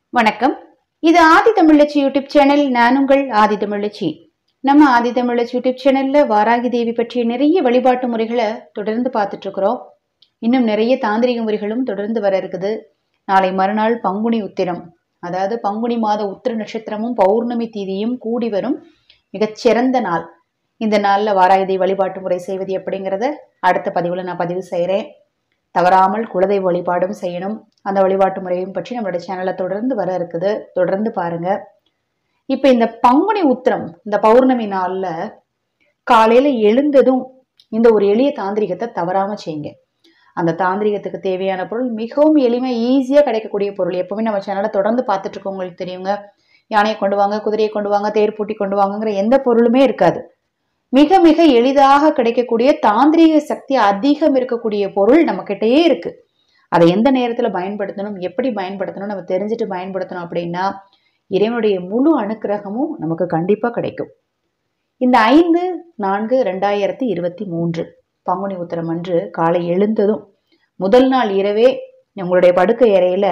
வணக்கம் இது ஆதி தமிழச்சி YouTube channel நான் உங்கள் ஆதி தமிழச்சி நம்ம ஆதி தமிழச்சி யூடியூப் சேனல்ல வாராகி தேவி பற்றிய நிறைய வழிபாட்டு முறைகளை தொடர்ந்து பார்த்துட்டு இருக்கிறோம் இன்னும் நிறைய தாந்திரிக முறைகளும் தொடர்ந்து வர இருக்குது நாளை மறுநாள் பங்குனி உத்திரம் அதாவது பங்குனி மாத உத்திர நட்சத்திரமும் பௌர்ணமி தீதியும் கூடி வரும் மிகச்சிறந்த நாள் இந்த நாளில் வாராகி தேவி வழிபாட்டு முறை செய்வது எப்படிங்கிறத அடுத்த பதிவில் நான் பதிவு செய்கிறேன் தவறாமல் குலதெய்வ வழிபாடும் செய்யணும் அந்த வழிபாட்டு முறையும் பற்றி நம்மளோட சேனல்ல தொடர்ந்து வர இருக்குது தொடர்ந்து பாருங்க இப்போ இந்த பங்குனி உத்திரம் இந்த பௌர்ணமி நாள்ல காலையில எழுந்ததும் இந்த ஒரு எளிய தாந்திரிகத்தை தவறாம செய்யுங்க அந்த தாந்திரிகத்துக்கு தேவையான பொருள் மிகவும் எளிமை ஈஸியாக கிடைக்கக்கூடிய பொருள் எப்பவுமே நம்ம சேனலை தொடர்ந்து பார்த்துட்டு இருக்கவங்களுக்கு தெரியுங்க யானையை கொண்டு வாங்க குதிரையை கொண்டு வாங்க தேர் பூட்டி கொண்டு வாங்கங்கிற எந்த பொருளுமே இருக்காது மிக மிக எளிதாக கிடைக்கக்கூடிய தாந்திரீக சக்தி அதிகம் இருக்கக்கூடிய பொருள் நம்மக்கிட்டயே இருக்கு அதை எந்த நேரத்தில் பயன்படுத்தணும் எப்படி பயன்படுத்தணும் நம்ம தெரிஞ்சுட்டு பயன்படுத்தணும் அப்படின்னா இறைவனுடைய முழு அனுக்கிரகமும் நமக்கு கண்டிப்பாக கிடைக்கும் இந்த ஐந்து நான்கு ரெண்டாயிரத்தி இருபத்தி மூன்று பங்குனி உத்திரம் அன்று காலை எழுந்ததும் முதல் நாள் இரவே உங்களுடைய படுக்கை அறையில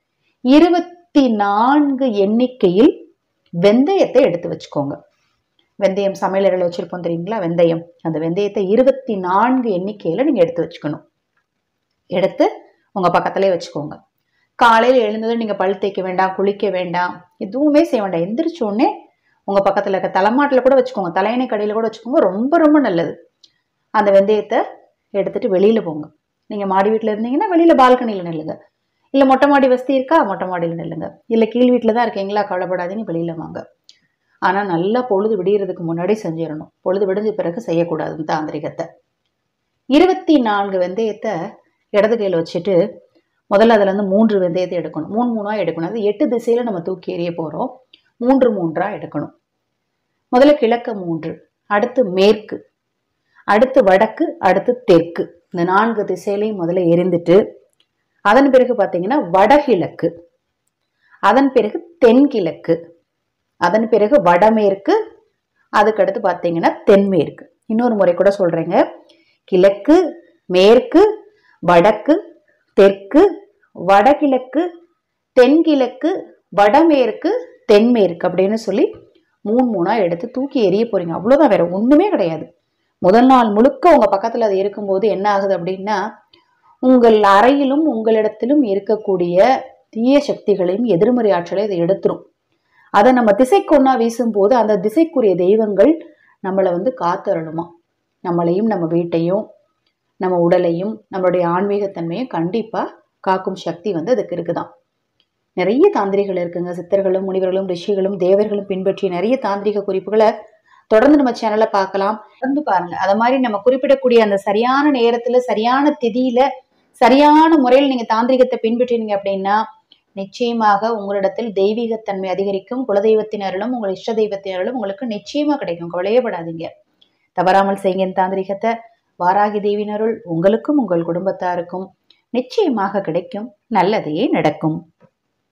இருபத்தி நான்கு எண்ணிக்கையில் வெந்தயத்தை எடுத்து வச்சுக்கோங்க வெந்தயம் சமையலறையில் வச்சிருப்போம் தெரியுங்களா வெந்தயம் அந்த வெந்தயத்தை இருபத்தி நான்கு எண்ணிக்கையில் நீங்கள் எடுத்து வச்சுக்கணும் எடுத்து உங்கள் பக்கத்துலேயே வச்சுக்கோங்க காலையில் எழுந்ததும் நீங்கள் பல் தேய்க்க வேண்டாம் குளிக்க வேண்டாம் எதுவுமே செய்ய வேண்டாம் எந்திரிச்ச உடனே உங்கள் பக்கத்தில் இருக்க தலைமாட்டில் கூட வச்சுக்கோங்க தலையணை கடையில் கூட வச்சுக்கோங்க ரொம்ப ரொம்ப நல்லது அந்த வெந்தயத்தை எடுத்துட்டு வெளியில் போங்க நீங்கள் மாடி வீட்டில் இருந்தீங்கன்னா வெளியில் பால்கனியில் நில்லுங்க இல்லை மொட்டை மாடி வசதி இருக்கா மொட்டை மாடியில் நில்லுங்க இல்லை கீழ் வீட்டில் தான் இருக்கீங்களா கவலைப்படாதீங்க வெளியில் வாங்க ஆனால் நல்லா பொழுது விடியறதுக்கு முன்னாடி செஞ்சிடணும் பொழுது விடிஞ்ச பிறகு செய்யக்கூடாது இந்த தாந்திரிகத்தை இருபத்தி நான்கு வெந்தயத்தை இடது கையில் வச்சுட்டு முதல்ல அதுலேருந்து மூன்று வெந்தயத்தை எடுக்கணும் மூணு மூணாக எடுக்கணும் அது எட்டு திசையில் நம்ம தூக்கி எறிய போகிறோம் மூன்று மூன்றாக எடுக்கணும் முதல்ல கிழக்கு மூன்று அடுத்து மேற்கு அடுத்து வடக்கு அடுத்து தெற்கு இந்த நான்கு திசையிலையும் முதல்ல எரிந்துட்டு அதன் பிறகு பார்த்தீங்கன்னா வடகிழக்கு அதன் பிறகு தென்கிழக்கு அதன் பிறகு வடமேற்கு அதுக்கடுத்து பார்த்தீங்கன்னா தென்மேற்கு இன்னொரு முறை கூட சொல்கிறேங்க கிழக்கு மேற்கு வடக்கு தெற்கு வடகிழக்கு தென்கிழக்கு வடமேற்கு தென்மேற்கு அப்படின்னு சொல்லி மூணு மூணாக எடுத்து தூக்கி எறிய போறீங்க அவ்வளோதான் வேற ஒன்றுமே கிடையாது முதல் நாள் முழுக்க உங்கள் பக்கத்தில் அது இருக்கும்போது என்ன ஆகுது அப்படின்னா உங்கள் அறையிலும் உங்களிடத்திலும் இருக்கக்கூடிய தீய சக்திகளையும் எதிர்மறை ஆற்றலை அதை எடுத்துரும் அதை நம்ம திசைக்கொன்னா வீசும்போது அந்த திசைக்குரிய தெய்வங்கள் நம்மளை வந்து காத்தரணுமா நம்மளையும் நம்ம வீட்டையும் நம்ம உடலையும் நம்மளுடைய ஆன்மீகத்தன்மையும் கண்டிப்பாக காக்கும் சக்தி வந்து அதுக்கு இருக்குதான் நிறைய தாந்திரிகள் இருக்குங்க சித்தர்களும் முனிவர்களும் ரிஷிகளும் தேவர்களும் பின்பற்றிய நிறைய தாந்திரிக குறிப்புகளை தொடர்ந்து நம்ம சேனல்ல பார்க்கலாம் தொடர்ந்து பாருங்க அதை மாதிரி நம்ம குறிப்பிடக்கூடிய அந்த சரியான நேரத்துல சரியான திதியில சரியான முறையில் நீங்க தாந்திரிகத்தை பின்பற்றினீங்க அப்படின்னா நிச்சயமாக உங்களிடத்தில் தெய்வீகத்தன்மை அதிகரிக்கும் குலதெய்வத்தின் அருளும் உங்கள் இஷ்ட தெய்வத்தின் அருளும் உங்களுக்கு நிச்சயமா கிடைக்கும் கவலையப்படாதீங்க தவறாமல் செய்யுங்க இந்த தாந்திரிகத்தை வாராகி தேவியின் அருள் உங்களுக்கும் உங்கள் குடும்பத்தாருக்கும் நிச்சயமாக கிடைக்கும் நல்லதையே நடக்கும்